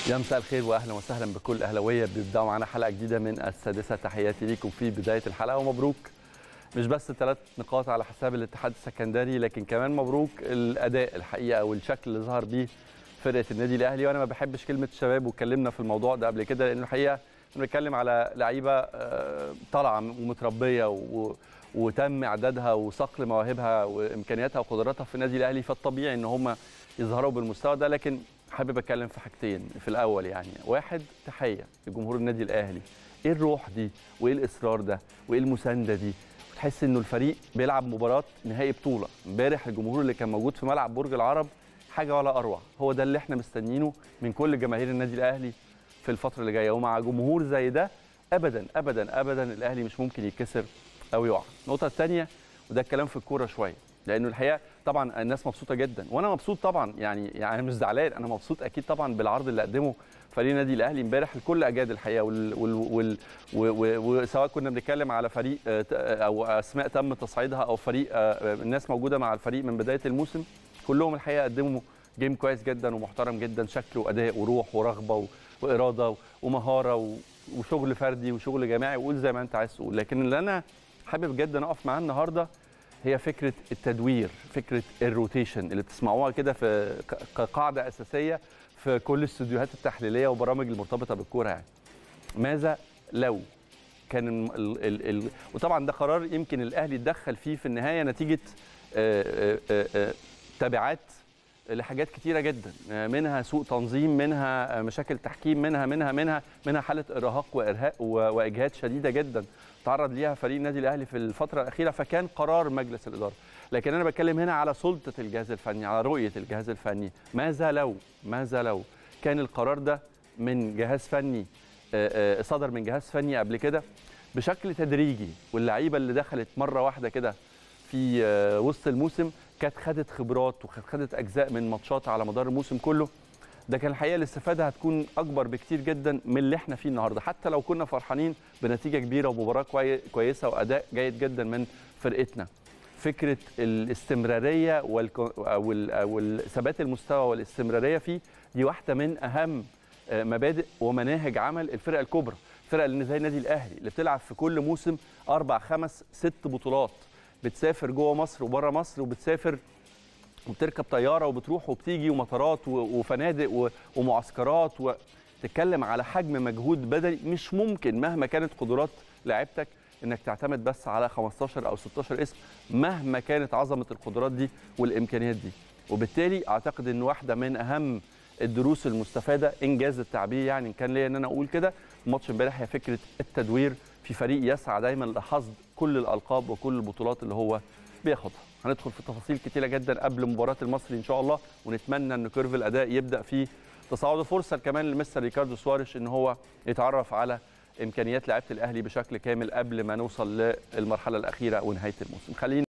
يا مساء الخير واهلا وسهلا بكل اهلاويه بيبداوا معانا حلقه جديده من السادسه تحياتي ليكم في بدايه الحلقه ومبروك مش بس ثلاث نقاط على حساب الاتحاد السكندري لكن كمان مبروك الاداء الحقيقه والشكل اللي ظهر بيه فرقه النادي الاهلي وانا ما بحبش كلمه شباب واتكلمنا في الموضوع ده قبل كده لان الحقيقه بنتكلم على لعيبه آه، طالعه ومتربيه و وتم اعدادها وصقل مواهبها وامكانياتها وقدراتها في النادي الاهلي فالطبيعي ان هم يظهروا بالمستوى ده لكن حابب اتكلم في حاجتين في الاول يعني واحد تحيه لجمهور النادي الاهلي ايه الروح دي وايه الاصرار ده وايه المسانده دي وتحس انه الفريق بيلعب مباراه نهائي بطوله امبارح الجمهور اللي كان موجود في ملعب برج العرب حاجه ولا اروع هو ده اللي احنا مستنيينه من كل جماهير النادي الاهلي في الفتره اللي جايه ومع جمهور زي ده ابدا ابدا ابدا الاهلي مش ممكن يتكسر او يقع النقطه الثانيه وده الكلام في الكوره شويه لانه الحقيقه طبعا الناس مبسوطه جدا وانا مبسوط طبعا يعني يعني مش زعلان انا مبسوط اكيد طبعا بالعرض اللي قدمه فريق النادي الاهلي امبارح الكل اجاد الحقيقه وال وال وال وسواء كنا بنتكلم على فريق آه، او اسماء تم تصعيدها او فريق آه، الناس موجوده مع الفريق من بدايه الموسم كلهم الحقيقه قدموا جيم كويس جدا ومحترم جدا شكل واداء وروح ورغبه واراده ومهاره وشغل فردي وشغل جماعي وقول زي ما انت عايز تقول لكن اللي انا حابب جدا اقف معاه النهارده هي فكره التدوير فكره الروتيشن اللي بتسمعوها كده في كقاعده اساسيه في كل الاستوديوهات التحليليه وبرامج المرتبطه بالكوره يعني ماذا لو كان ال ال ال وطبعا ده قرار يمكن الاهلي اتدخل فيه في النهايه نتيجه آآ آآ تبعات لحاجات كتيره جدا منها سوء تنظيم منها مشاكل تحكيم منها منها منها منها حاله ارهاق وارهاق واجهاد شديده جدا تعرض ليها فريق النادي الاهلي في الفتره الاخيره فكان قرار مجلس الاداره لكن انا بتكلم هنا على سلطه الجهاز الفني على رؤيه الجهاز الفني ماذا لو ماذا لو كان القرار ده من جهاز فني صدر من جهاز فني قبل كده بشكل تدريجي واللعيبه اللي دخلت مره واحده كده في وسط الموسم كانت خدت خبرات وكانت خدت اجزاء من ماتشات على مدار الموسم كله ده كان الحقيقه الاستفاده هتكون اكبر بكتير جدا من اللي احنا فيه النهارده حتى لو كنا فرحانين بنتيجه كبيره ومباراه كوي... كويسه واداء جيد جدا من فرقتنا فكره الاستمراريه والك... او ثبات المستوى والاستمراريه فيه دي واحده من اهم مبادئ ومناهج عمل الفرق الكبرى الفرق اللي زي النادي الاهلي اللي بتلعب في كل موسم اربع خمس ست بطولات بتسافر جوه مصر وبره مصر وبتسافر وبتركب طياره وبتروح وبتيجي ومطارات وفنادق ومعسكرات وتتكلم على حجم مجهود بدني مش ممكن مهما كانت قدرات لاعبتك انك تعتمد بس على 15 او 16 اسم مهما كانت عظمه القدرات دي والامكانيات دي وبالتالي اعتقد ان واحده من اهم الدروس المستفاده انجاز التعبير يعني ان كان ليا ان انا اقول كده ماتش امبارح هي فكره التدوير في فريق يسعى دايما لحصد كل الالقاب وكل البطولات اللي هو بياخدها هندخل في تفاصيل كتيره جدا قبل مباراه المصري ان شاء الله ونتمنى ان كيرف الاداء يبدا في تصاعد فرصه كمان لمستر ريكاردو سواريش ان هو يتعرف على امكانيات لعيبه الاهلي بشكل كامل قبل ما نوصل للمرحله الاخيره ونهايه الموسم خلينا